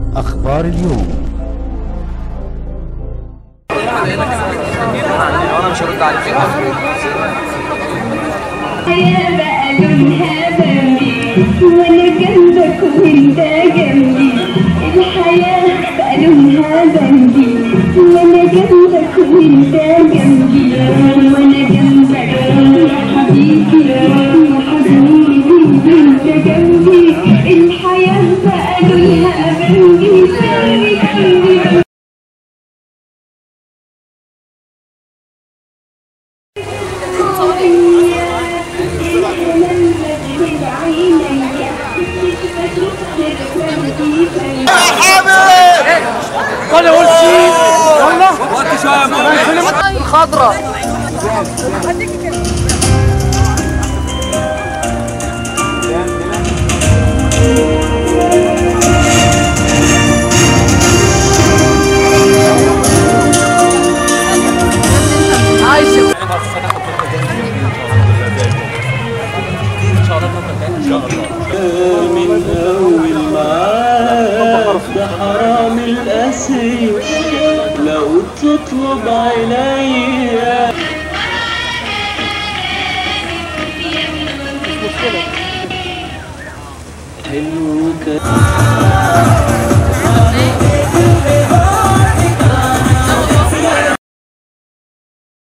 أخبار اليوم انا مش هرد عليك يا بقى لونها بمبي وانا جنبك وانت جنبي الحياة بقى لونها بمبي وانا جنبك وانت جنبي وانا جنبك يا حبيبي يا حبيبي انت جنبي الحياة بقى لونها بمبي بمبي بمبي من أول معاك ده حرام الأسير لو تطلب عينيا حلو كده